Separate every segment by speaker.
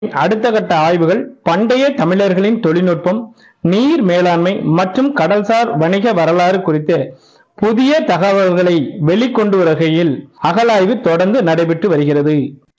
Speaker 1: அடுத்த கட்ட ஆய்வுகள் பண்டைய தமிழர்களின் தொழில்நுட்பம் நீர் மேலாண்மை மற்றும் கடல்சார் வணிக வரலாறு குறித்த புதிய தகவல்களை வெளிக்கொண்டு வகையில் அகழாய்வு தொடர்ந்து நடைபெற்று வருகிறது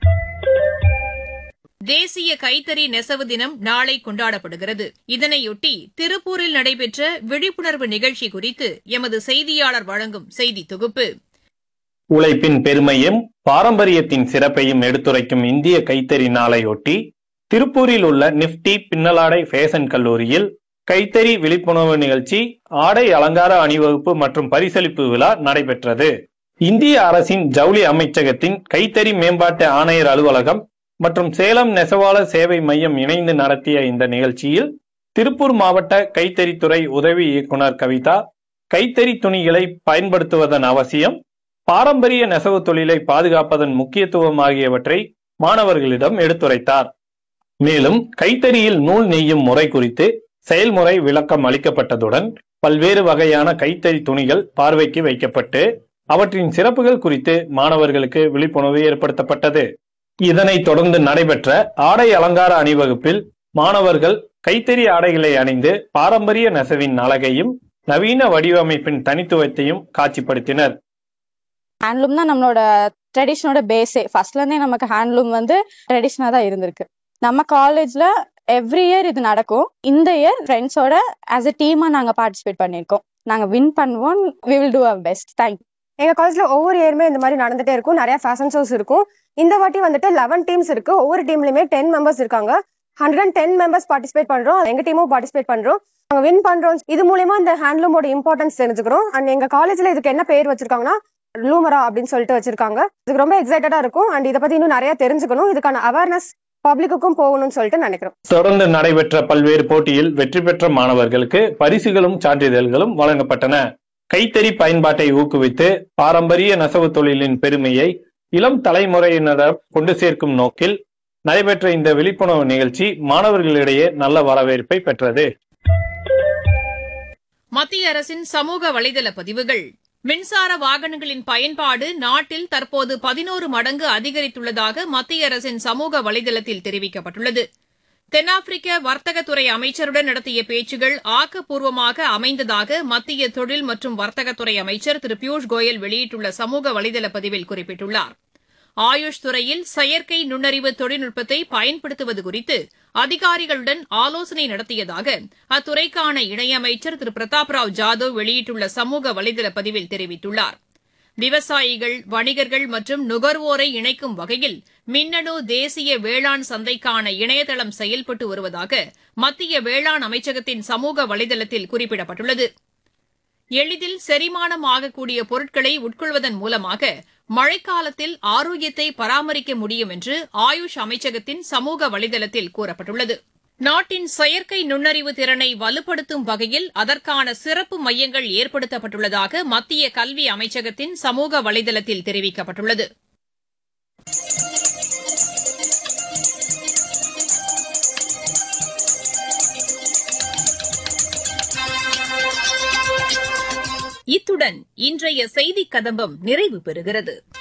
Speaker 2: தேசிய கைத்தறி நெசவு தினம் நாளை கொண்டாடப்படுகிறது இதனையொட்டி திருப்பூரில் நடைபெற்ற விழிப்புணர்வு நிகழ்ச்சி குறித்து எமது செய்தியாளர் வழங்கும் செய்தி தொகுப்பு
Speaker 3: உழைப்பின் பெருமையும் பாரம்பரியத்தின் சிறப்பையும் எடுத்துரைக்கும் இந்திய கைத்தறி நாளையொட்டி திருப்பூரில் உள்ள நிப்டி பின்னலாடை ஃபேஷன் கல்லூரியில் கைத்தறி விழிப்புணர்வு நிகழ்ச்சி ஆடை அலங்கார அணிவகுப்பு மற்றும் பரிசளிப்பு விழா நடைபெற்றது இந்திய அரசின் ஜவுளி அமைச்சகத்தின் கைத்தறி மேம்பாட்டு ஆணையர் அலுவலகம் மற்றும் சேலம் நெசவாளர் சேவை மையம் இணைந்து நடத்திய இந்த நிகழ்ச்சியில் திருப்பூர் மாவட்ட கைத்தறித்துறை உதவி இயக்குனர் கவிதா கைத்தறி துணிகளை பயன்படுத்துவதன் அவசியம் பாரம்பரிய நெசவு தொழிலை பாதுகாப்பதன் முக்கியத்துவம் ஆகியவற்றை மாணவர்களிடம் எடுத்துரைத்தார் மேலும் கைத்தறியில் நூல் நெய்யும் முறை குறித்து செயல்முறை விளக்கம் அளிக்கப்பட்டதுடன் பல்வேறு வகையான கைத்தறி துணிகள் பார்வைக்கு வைக்கப்பட்டு அவற்றின் சிறப்புகள் குறித்து மாணவர்களுக்கு விழிப்புணர்வு ஏற்படுத்தப்பட்டது இதனைத் தொடர்ந்து நடைபெற்ற ஆடை அலங்கார அணிவகுப்பில் மாணவர்கள் கைத்தறி ஆடைகளை அணிந்து பாரம்பரிய நெசவின் அழகையும் நவீன வடிவமைப்பின் தனித்துவத்தையும் காட்சிப்படுத்தினர்
Speaker 4: ஹேண்ட்லூம் தான் நம்மளோட ட்ரெடிஷனோட பேஸே ஃபர்ஸ்ட்ல இருந்தே நமக்கு ஹேண்ட்லூம் வந்து ட்ரெடிஷனா தான் இருந்திருக்கு நம்ம காலேஜ்ல எவ்ரி இயர் இது நடக்கும் இந்த இயர் ஃப்ரெண்ட்ஸோட ஆஸ் அ டீமா நாங்க பார்ட்டிசிபேட் பண்ணியிருக்கோம் நாங்க வின் பண்ணுவோம் we will do our best thank you
Speaker 5: எங்க காலேஜ்ல ஒவ்வொரு இயருமே இந்த மாதிரி நடந்துட்டே இருக்கும் நிறைய ஃபேஷன் ஷோஸ் இருக்கும் இந்த வாட்டி வந்துட்டு லெவன் டீம்ஸ் இருக்கு ஒவ்வொரு டீம்லயுமே டென் மெம்பர்ஸ் இருக்காங்க hundred and ten members participate பண்றோம் எங்க டீமும் பார்ட்டிசிபேட் பண்றோம் நாங்க வின் பண்றோம் இது மூலியமா இந்த ஹேண்ட்லூமோட இம்பார்ட்டன்ஸ் தெரிஞ்சுக்கிறோம் அண்ட் எங்க காலேஜ்ல இதுக்கு என்ன பேர் வச்சிருக்காங்கன்னா லூமரா அப்படின்னு சொல்லிட்டு வச்சிருக்காங்க இதுக்கு ரொம்ப எக்ஸைட்டடா இருக்கும் அண்ட் இதை பத்தி இன்னும் நிறைய தெரிஞ்சுக்கணும் இதுக்கான அவேர்னஸ் பப்ளிக்குக்கும் போகணும்னு சொல்லிட்டு நினைக்கிறோம்
Speaker 3: தொடர்ந்து நடைபெற்ற பல்வேறு போட்டியில் வெற்றி பெற்ற மாணவர்களுக்கு பரிசுகளும் சான்றிதழ்களும் வழங்கப்பட்டன கைத்தறி பயன்பாட்டை ஊக்குவித்து பாரம்பரிய நெசவு தொழிலின் பெருமையை இளம் தலைமுறையினரிடம் கொண்டு சேர்க்கும் நோக்கில் நடைபெற்ற இந்த விழிப்புணர்வு நிகழ்ச்சி மாணவர்களிடையே நல்ல வரவேற்பை பெற்றது
Speaker 2: மத்திய அரசின் சமூக வலைதள பதிவுகள் மின்சார வாகனங்களின் பயன்பாடு நாட்டில் தற்போது பதினோரு மடங்கு அதிகரித்துள்ளதாக மத்திய அரசின் சமூக வலைதளத்தில் தெரிவிக்கப்பட்டுள்ளது தென்னாப்பிரிக்க வர்த்தகத்துறை அமைச்சருடன் நடத்திய பேச்சுகள் ஆக்கப்பூர்வமாக அமைந்ததாக மத்திய தொழில் மற்றும் வர்த்தகத்துறை அமைச்சர் திரு பியூஷ் கோயல் வெளியிட்டுள்ள சமூக வலைதள பதிவில் குறிப்பிட்டுள்ளார் ஆயுஷ் துறையில் செயற்கை நுண்ணறிவு தொழில்நுட்பத்தை பயன்படுத்துவது குறித்து அதிகாரிகளுடன் ஆலோசனை நடத்தியதாக அத்துறைக்கான இணையமைச்சர் திரு பிரதாப் ராவ் ஜாதவ் வெளியிட்டுள்ள சமூக வலைதள பதிவில் தெரிவித்துள்ளார் விவசாயிகள் வணிகர்கள் மற்றும் நுகர்வோரை இணைக்கும் வகையில் மின்னணு தேசிய வேளாண் சந்தைக்கான இணையதளம் செயல்பட்டு வருவதாக மத்திய வேளாண் அமைச்சகத்தின் சமூக வலைதளத்தில் குறிப்பிடப்பட்டுள்ளது எளிதில் செரிமானம் ஆகக்கூடிய பொருட்களை உட்கொள்வதன் மூலமாக மழைக்காலத்தில் ஆரோக்கியத்தை பராமரிக்க முடியும் என்று ஆயுஷ் அமைச்சகத்தின் சமூக வலைதளத்தில் கூறப்பட்டுள்ளது நாட்டின் செயற்கை நுண்ணறிவு திறனை வலுப்படுத்தும் வகையில் அதற்கான சிறப்பு மையங்கள் ஏற்படுத்தப்பட்டுள்ளதாக மத்திய கல்வி அமைச்சகத்தின் சமூக வலைதளத்தில் தெரிவிக்கப்பட்டுள்ளது இத்துடன் இன்றைய செய்திக் கதம்பம் நிறைவு பெறுகிறது